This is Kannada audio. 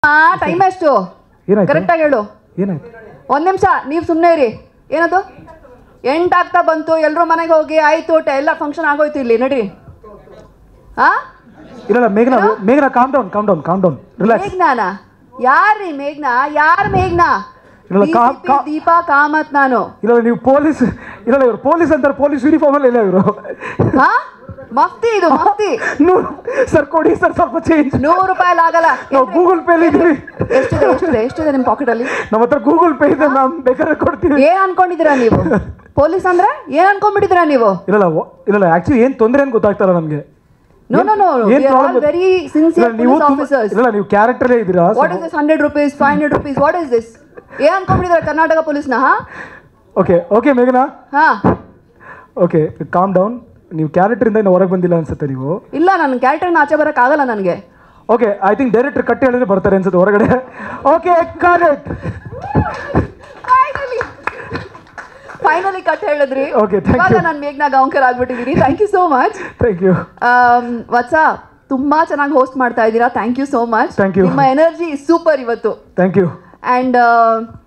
ಟೈಮ್ ಎಷ್ಟು ಏನಾಯ್ತು? ಕರೆಕ್ಟಾಗಿ ಹೇಳು ಏನಾಯ್ತು ಒಂದ್ ನಿಮಿಷ ನೀವು ಸುಮ್ಮನೆ ಇರಿ ಏನದು ಎಂಟಾಗ್ತಾ ಬಂತು ಎಲ್ಲರೂ ಮನೆಗೆ ಹೋಗಿ ಆಯ್ತು ಊಟ ಎಲ್ಲ ಫಂಕ್ಷನ್ ಆಗೋಯ್ತು ಇಲ್ಲಿ ನಡಿ ಹಾ ಇಲ್ಲ ಇಲ್ಲ ಮೇಘನಾ ಮೇಘನಾ calm down calm down calm down relax ಮೇಘ್ನಾನ ಯಾರ್ರಿ ಮೇಘ್ನಾ ಯಾರ್ ಮೇಘ್ನಾ ಇಲ್ಲ, ಕಾ- DCP ಕಾ- ದೀಪಾ ಕಾಮತ್ ನಾನು ಇಲ್ಲ ನೀವು ಪೊಲೀಸ್ ಇಲ್ಲ ಇವರು ಪೊಲೀಸ್ ಅಂತಾರೆ ಪೊಲೀಸ್ ಯೂನಿಫಾರ್ಮ್ ಅಲ್ಲಿ ಇಲ್ಲ ಇವರು ಹಾ ಮಫ್ತಿ ಇದು ಮಫ್ತಿ ನೂರು ಸರ್ ಕೊಡಿ ಸರ್ ಸ್ವಲ್ಪ ಚೇಂಜ್ ನೂರು ರೂಪಾಯಿ ಆಗಲ್ಲ ನಾವು ಗೂಗಲ್ ಪೇ ಇದ್ದೀವಿ ಎಷ್ಟಿದೆ ಎಷ್ಟಿದೆ ಎಷ್ಟಿದೆ ನಿಮ್ಮ ಪಾಕೆಟ್ ಅಲ್ಲಿ ನಮ್ಮ ಹತ್ರ ಗೂಗಲ್ ಪೇ ಇದೆ ಮ್ಯಾಮ್ ಬೇಕಾದ್ರೆ ಕೊಡ್ತೀವಿ ಏನ್ ಅನ್ಕೊಂಡಿದ್ದೀರಾ ನೀವು ಪೊಲೀಸ್ ಅಂದ್ರೆ ಏನ್ ಅನ್ಕೊಂಡ್ಬಿಟ್ಟಿದ್ದೀರಾ ನೀವು ಇಲ್ಲ ಇಲ್ಲ ಒ- ಇಲ್ಲ ಇಲ್ಲ ಆಕ್ಚುಲಿ ಏನ್ ತೊಂದರೆ ಅಂತ ಗೊತ್ತಾಗ್ತಾರ ನಮ್ಗೆ ನೋ ನೋ ನೋ ಏನ್ problem? ವೆರಿ ಇಲ್ಲ ಸಿನ್ಸಿಯರ್ ನೀವು ಪೊಲೀಸ್ ತುಂಬ- ಆಫೀಸರ್ಸ್ ಇಲ್ಲ ನೀವು ಕ್ಯಾರೆಕ್ಟರೇ ಇದ್ದೀರಾ what is this hundred rupees five hundred rupees what is this ಏನ್ ಅನ್ಕೊಂಡ್ಬಿಟ್ಟಿದ್ದಾರೆ ಕರ್ನಾಟಕ ಪೊಲೀಸ್ನ ಹಾ ಓಕೆ ಓಕೆ ಮೇಘನಾ ಹಾ ಓಕೆ ಕಾಮ್ ಡೌನ್ ನೀವು ಕ್ಯಾರೆಕ್ಟರಿಂದ ಇನ್ನು ಹೊರಗೆ ಬಂದಿಲ್ಲ ಅನ್ಸುತ್ತೆ ನೀವು ಇಲ್ಲ ನನ್ನ ಕ್ಯಾರೆಕ್ಟರ್ನ ಆಚೆ ಬರಕ್ ಆಗಲ್ಲ ನನಗೆ ಓಕೆ ಐ ಥಿಂಕ್ ಡೈರೆಕ್ಟರ್ ಕಟ್ಟಿ ಹೇಳಿದ್ರೆ ಬರ್ತಾರೆ ಅನ್ಸುತ್ತೆ ಹೊರಗಡೆ okay correct finally finally cut ಹೇಳಿದ್ರಿ Okay, thank ಇವಾಗ you. ನಾನು ಮೇಘ್ನಾ ಗಾಂವ್ಕರ್ ಆಗ್ಬಿಟ್ಟಿದ್ದೀನಿ thank you so much thank you Vatsa ತುಂಬಾ ಚೆನ್ನಾಗಿ ಹೋಸ್ಟ್ ಮಾಡ್ತಾ ಇದ್ದೀರಾ thank you so much Thank you. ನಿಮ್ಮ ಎನರ್ಜಿ ಸೂಪರ್ ಇವತ್ತು ಥ್ಯಾಂಕ್ ಯು ಆ್ಯಂಡ್